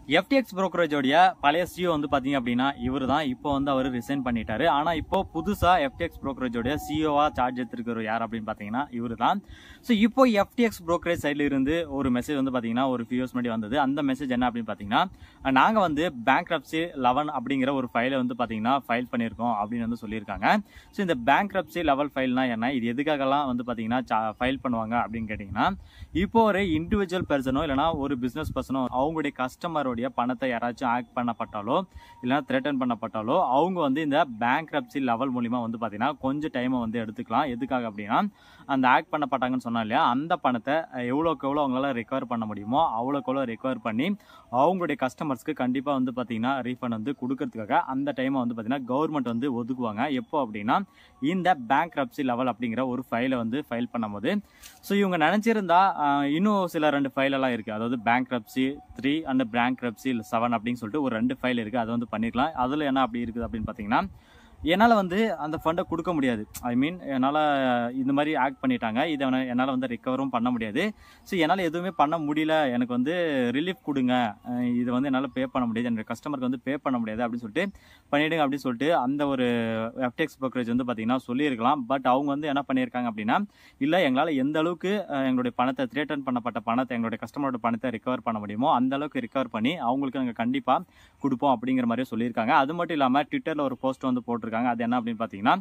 FTX புரோக்கரேஜோடைய பழைய CO வந்து பாத்தீங்க அப்படின்னா இவர் தான் இப்போ வந்து அவர் ரிசைன் பண்ணிட்டாரு ஆனா இப்போ புதுசா எஃப்டிஎக்ஸ் புரோக்கரேஜோடைய சிஓவா சார்ஜ் எடுத்திருக்கிற யார் அப்படின்னு பாத்தீங்கன்னா இவர் தான் ஸோ இப்போ எஃப்டிஎக்ஸ் புரோக்கரேஜ் சைட்ல இருந்து ஒரு மெசேஜ் வந்து பாத்தீங்கன்னா ஒரு ஃபியூ இயர்ஸ் முன்னாடி வந்தது அந்த மெசேஜ் என்ன அப்படின்னு பாத்தீங்கன்னா நாங்க வந்து பேங்க் லெவன் அப்படிங்கிற ஒரு ஃபைலை வந்து பாத்தீங்கன்னா ஃபைல் பண்ணியிருக்கோம் அப்படின்னு வந்து சொல்லியிருக்காங்க ஸோ இந்த பேங்க் லெவல் ஃபைல்னா என்ன இது எதுக்காகலாம் வந்து பாத்தீங்கன்னா ஃபைல் பண்ணுவாங்க அப்படின்னு கேட்டிங்கன்னா இப்போ ஒரு இண்டிவிஜுவல் பர்சனோ இல்லைனா ஒரு பிசினஸ் பர்சனோ அவங்களுடைய கஸ்டமருடைய பணத்தை யாராச்சும் ஆக்ட் பண்ணப்பட்டாலோ இல்லைனா த்ரெட்டன் பண்ணப்பட்டாலோ அவங்க வந்து இந்த பேங்க் லெவல் மூலிமா வந்து பார்த்தீங்கன்னா கொஞ்சம் டைமை வந்து எடுத்துக்கலாம் எதுக்காக அப்படின்னா அந்த ஆக்ட் பண்ணப்பட்டாங்கன்னு சொன்னா இல்லையா அந்த பணத்தை எவ்வளோக்கு எவ்வளோ அவங்களால ரெக்கவர் பண்ண முடியுமோ அவ்வளோக்கு எவ்வளோ ரெக்கவர் பண்ணி அவங்களுடைய கஸ்டமர்ஸ்க்கு கண்டிப்பாக வந்து பார்த்தீங்கன்னா ரீஃபண்ட் வந்து கொடுக்கறதுக்காக அந்த டைமை வந்து பார்த்தீங்கன்னா கவர்மெண்ட் வந்து ஒதுக்குவாங்க எப்போ அப்படின்னா இந்த பேங்க் லெவல் அப்படிங்கிற ஒரு ஃபைலை வந்து ஃபைல் பண்ணும்போது ஸோ இவங்க நினச்சிருந்தா ஆஹ், இன்னும் சில ரெண்டு ஃபைல் எல்லாம் இருக்குது அதாவது bank three and bank seven அப்படின்னு சொல்லிட்டு ஒரு ரெண்டு ஃபைல் இருக்குது அதை வந்து பண்ணிக்கலாம் அதில் என்ன அப்படி இருக்குது அப்படின்னு பார்த்தீங்கன்னா என்னால் வந்து அந்த ஃபண்டை கொடுக்க முடியாது ஐ மீன் என்னால் இந்த மாதிரி ஆக்ட் பண்ணிட்டாங்க இதை வந்து என்னால் வந்து ரிகவரும் பண்ண முடியாது ஸோ என்னால் எதுவுமே பண்ண முடியல எனக்கு வந்து ரிலீஃப் கொடுங்க அஹ் இது வந்து என்னால் பே பண்ண முடியாது என்னோட கஸ்டமருக்கு வந்து பே பண்ண முடியாது அப்படின்னு சொல்லிட்டு பண்ணிடுங்க அப்படின்னு சொல்லிட்டு அந்த ஒரு எஃப்டெக்ஸ் brokerage வந்து பார்த்தீங்கன்னா சொல்லியிருக்கலாம் பட் அவங்க வந்து என்ன பண்ணியிருக்காங்க அப்படின்னா இல்லை எங்களால் எந்த அளவுக்கு அஹ், எங்களுடைய பணத்தை த்ரேட்டன் பண்ணப்பட்ட பணத்தை எங்களுடைய கஸ்டமரோட பணத்தை ரிகவர் பண்ண முடியுமோ அந்த அளவுக்கு ரிகவர் பண்ணி அவங்களுக்கு நாங்கள் கண்டிப்பாக கொடுப்போம் அப்படிங்கிற மாதிரி சொல்லியிருக்காங்க அது மட்டும் இல்லாமல் ட்விட்டரில் ஒரு போஸ்ட் வந்து போட்டிருக்காங்க அது என்ன அப்படின்னு பார்த்தீங்கன்னா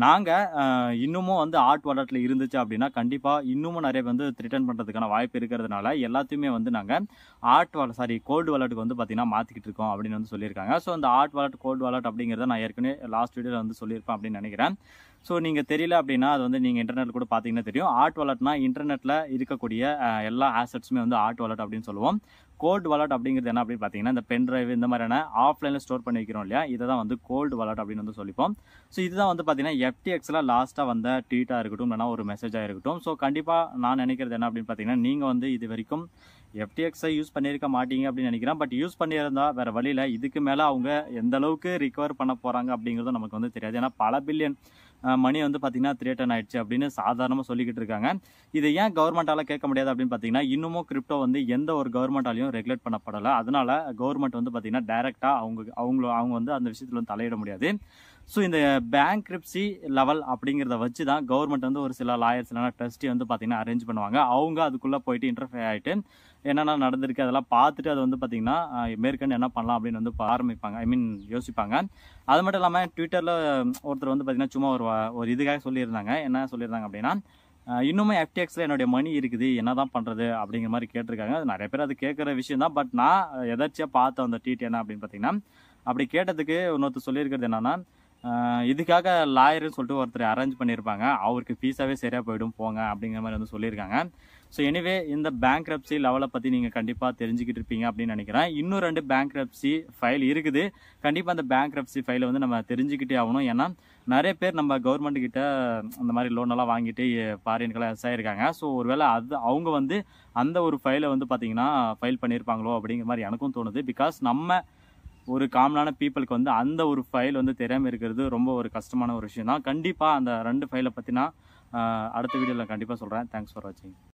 நாங்கள் இன்னமும் வந்து ஆர்ட் வாலெட்டில் இருந்துச்சு அப்படின்னா கண்டிப்பாக இன்னமும் நிறைய வந்து ரிட்டர்ன் பண்ணுறதுக்கான வாய்ப்பு இருக்கிறதுனால எல்லாத்தையுமே வந்து நாங்கள் ஆர்ட் வாலெட் சாரி கோல்டு வாலெட்டுக்கு வந்து பார்த்தீங்கன்னா மாற்றிக்கிட்டு இருக்கோம் அப்படின்னு வந்து சொல்லியிருக்காங்க ஸோ அந்த ஆர்ட் வாலெட் கோல்டு வாலெட் அப்படிங்கிறத நான் ஏற்கனவே லாஸ்ட் வீடியோவில் வந்து சொல்லியிருப்பேன் அப்படின்னு நினைக்கிறேன் ஸோ நீங்கள் தெரியல அப்படின்னா அது வந்து நீங்கள் இன்டர்நெட் கூட பார்த்தீங்கன்னா தெரியும் ஆர்ட் வாலெட்னா இன்டர்நெட்டில் இருக்கக்கூடிய அஹ், எல்லா ஆசட்ஸுமே வந்து ஆர்ட் வாலெட் அப்படின்னு சொல்லுவோம் கோல்டு வாலெட் அப்படிங்கிறது என்ன அப்படின்னு பார்த்தீங்கன்னா இந்த பென் டிரைவ் இந்த மாதிரியான ஆஃப்லைனில் ஸ்டோர் பண்ணி வைக்கிறோம் இல்லையா இதை தான் வந்து கோல்டு வாலெட் அப்படின்னு வந்து சொல்லிப்போம் ஸோ இதுதான் வந்து பார்த்தீங்கன்னா எஃப்டிஎக்ஸில் லாஸ்ட்டாக வந்த ட்வீட்டாக இருக்கட்டும் இல்லைனா ஒரு மெசேஜாக இருக்கட்டும் ஸோ கண்டிப்பாக நான் நினைக்கிறது என்ன அப்படின்னு பார்த்தீங்கன்னா நீங்கள் வந்து இது வரைக்கும் எஃப்டிஎக்ஸை யூஸ் பண்ணியிருக்க மாட்டீங்க அப்படின்னு நினைக்கிறேன் பட் யூஸ் பண்ணியிருந்தா வேற வழியில் இதுக்கு மேலே அவங்க எந்த அளவுக்கு ரிகவர் பண்ண போகிறாங்க அப்படிங்கிறதும் நமக்கு வந்து தெரியாது ஏன்னா பல பில்லியன் மணி வந்து பார்த்தீங்கன்னா த்ரேட்டன் ஆயிடுச்சு அப்படின்னு சாதாரணமாக சொல்லிக்கிட்டு இருக்காங்க இதை ஏன் கவர்மெண்டால கேட்க முடியாது அப்படின்னு பார்த்தீங்கன்னா இன்னமும் கிரிப்டோ வந்து எந்த ஒரு கவர்மெண்டாலையும் ரெகுலேட் பண்ணப்படலை அதனால கவர்மெண்ட் வந்து பார்த்தீங்கன்னா டைரெக்டாக அவங்க அவங்கள அவங்க வந்து அந்த விஷயத்தில் வந்து தலையிட முடியாது ஸோ இந்த பேங்க் லெவல் அப்படிங்கிறத வச்சு தான் கவர்மெண்ட் வந்து ஒரு சில லாயர்ஸ் இல்லைனா ட்ரஸ்டி வந்து பார்த்தீங்கன்னா அரேஞ்ச் பண்ணுவாங்க அவங்க அதுக்குள்ளே போயிட்டு இன்டர்ஃபே ஆகிட்டு என்னென்ன நடந்திருக்கு அதெல்லாம் பார்த்துட்டு அது வந்து பார்த்தீங்கன்னா அஹ், மேற்கொண்டு என்ன பண்ணலாம் அப்படின்னு வந்து பா- ஆரம்பிப்பாங்க ஐ மீன் யோசிப்பாங்க அது மட்டும் இல்லாமல் ட்விட்டரில் ஒருத்தர் வந்து பார்த்தீங்கன்னா சும்மா ஒரு வா- ஒரு இதுக்காக சொல்லியிருந்தாங்க என்ன சொல்லியிருந்தாங்க அப்படின்னா அஹ், இன்னுமே எஃப்டிஎக்ஸில் என்னுடைய மணி இருக்குது என்ன தான் பண்ணுறது அப்படிங்கிற மாதிரி கேட்டிருக்காங்க அது நிறைய பேர் அது கேட்குற விஷயம் தான் பட் நான் எதாச்சியாக பார்த்த அந்த ட்வீட் என்ன அப்படின்னு பார்த்தீங்கன்னா அப்படி கேட்டதுக்கு இன்னொருத்தர் சொல்லியிருக்கிறது என்னன்னா அஹ், இதுக்காக லாயர்னு சொல்லிட்டு ஒருத்தர் அரேஞ்ச் பண்ணியிருப்பாங்க அவருக்கு ஃபீஸாகவே சரியாக போயிடும் போங்க அப்படிங்கிற மாதிரி வந்து சொல்லியிருக்காங்க ஸோ எனிவே இந்த பேங்க் லெவலை பற்றி நீங்கள் கண்டிப்பாக தெரிஞ்சுக்கிட்டு இருப்பீங்க அப்படின்னு நினைக்கிறேன் இன்னும் ரெண்டு பேங்க் ஃபைல் இருக்குது கண்டிப்பாக அந்த பேங்க் ஃபைலை வந்து நம்ம தெரிஞ்சுக்கிட்டே ஆகணும் ஏன்னா நிறைய பேர் நம்ம கவர்மெண்ட் கிட்ட அந்த மாதிரி லோன் எல்லாம் வாங்கிட்டு ஃபாரின்கெல்லாம் எஸ் ஆயிருக்காங்க ஸோ ஒருவேளை அது அவங்க வந்து அந்த ஒரு ஃபைலை வந்து பார்த்தீங்கன்னா ஃபைல் பண்ணியிருப்பாங்களோ அப்படிங்கிற மாதிரி எனக்கும் தோணுது பிகாஸ் நம்ம ஒரு காமனான பீப்புளுக்கு வந்து அந்த ஒரு ஃபைல் வந்து தெரியாமல் இருக்கிறது ரொம்ப ஒரு கஷ்டமான ஒரு விஷயம் தான் கண்டிப்பாக அந்த ரெண்டு ஃபைலை பற்றி நான் ஆஹ், அடுத்த வீடியோவில் கண்டிப்பாக சொல்கிறேன் தேங்க்ஸ் ஃபார் வாட்சிங்